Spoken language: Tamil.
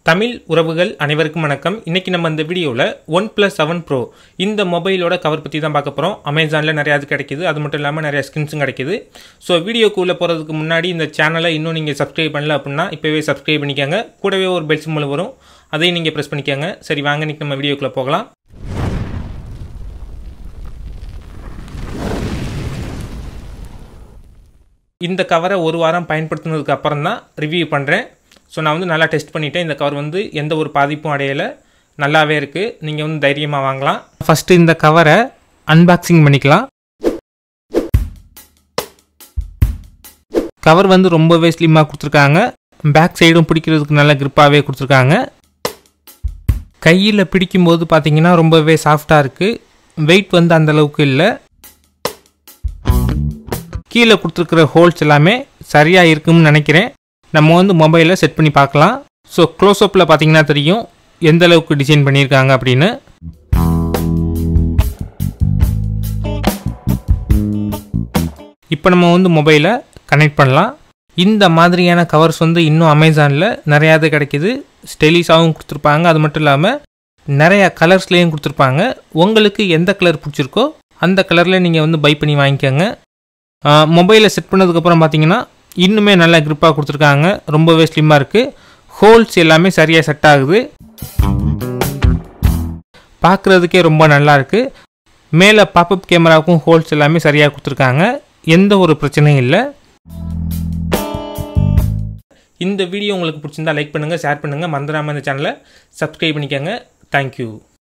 தமிழ் உறவுகள் அனைவருக்கும் வணக்கம் இன்னைக்கு நம்ம இந்த வீடியோவில் ஒன் ப்ளஸ் செவன் ப்ரோ இந்த மொபைலோட கவர் பற்றி தான் பார்க்க போகிறோம் அமேசானில் நிறையா அது கிடைக்குது அது மட்டும் இல்லாமல் நிறையா ஸ்கின்ஸும் கிடைக்குது ஸோ வீடியோக்குள்ளே போகிறதுக்கு முன்னாடி இந்த சேனலை இன்னும் நீங்கள் சப்ஸ்கிரைப் பண்ணல அப்படின்னா இப்போவே சப்ஸ்கிரைப் பண்ணிக்கோங்க கூடவே ஒரு பெல் சிம்பிள் வரும் அதையும் நீங்கள் ப்ரெஸ் பண்ணிக்கோங்க சரி வாங்க இன்னைக்கு நம்ம வீடியோக்குள்ளே போகலாம் இந்த கவரை ஒரு வாரம் பயன்படுத்தினதுக்கு அப்புறம் தான் ரிவ்யூ பண்ணுறேன் ஸோ நான் வந்து நல்லா டெஸ்ட் பண்ணிட்டேன் இந்த கவர் வந்து எந்த ஒரு பாதிப்பும் அடையலை நல்லாவே இருக்குது நீங்கள் வந்து தைரியமாக வாங்கலாம் ஃபஸ்ட்டு இந்த கவரை அன்பாக்சிங் பண்ணிக்கலாம் கவர் வந்து ரொம்பவே ஸ்லிம்மாக கொடுத்துருக்காங்க பேக் சைடும் பிடிக்கிறதுக்கு நல்ல grip-ஆவே கொடுத்துருக்காங்க கையில் பிடிக்கும்போது பார்த்தீங்கன்னா ரொம்பவே சாஃப்டாக இருக்குது வெயிட் வந்து அந்த அளவுக்கு இல்லை கீழே கொடுத்துருக்குற ஹோல்ஸ் எல்லாமே சரியாக இருக்கும்னு நினைக்கிறேன் நம்ம வந்து மொபைலில் செட் பண்ணி பார்க்கலாம் ஸோ க்ளோஸ்அப்பில் பார்த்தீங்கன்னா தெரியும் எந்த அளவுக்கு டிசைன் பண்ணியிருக்காங்க அப்படின்னு இப்போ நம்ம வந்து மொபைலை கனெக்ட் பண்ணலாம் இந்த மாதிரியான கவர்ஸ் வந்து இன்னும் அமேசானில் நிறையாது கிடைக்குது ஸ்டெலிஸாகவும் கொடுத்துருப்பாங்க அது மட்டும் இல்லாமல் நிறைய கலர்ஸ்லேயும் கொடுத்துருப்பாங்க உங்களுக்கு எந்த கலர் பிடிச்சிருக்கோ அந்த கலரில் நீங்கள் வந்து பை பண்ணி வாங்கிக்கோங்க மொபைலை செட் பண்ணதுக்கப்புறம் பார்த்தீங்கன்னா இன்னுமே நல்லா grip-ஆ கொடுத்துருக்காங்க ரொம்பவே ஸ்லிம்மாக இருக்குது ஹோல்ஸ் எல்லாமே சரியாக செட் ஆகுது பார்க்குறதுக்கே ரொம்ப நல்லா இருக்குது மேலே பாப்அப் கேமராவுக்கும் ஹோல்ஸ் எல்லாமே சரியாக கொடுத்துருக்காங்க எந்த ஒரு பிரச்சனையும் இல்லை இந்த வீடியோ உங்களுக்கு பிடிச்சிருந்தா லைக் பண்ணுங்கள் ஷேர் பண்ணுங்கள் மறந்துடாமல் இந்த சேனலை சப்ஸ்கிரைப் பண்ணிக்கோங்க தேங்க்யூ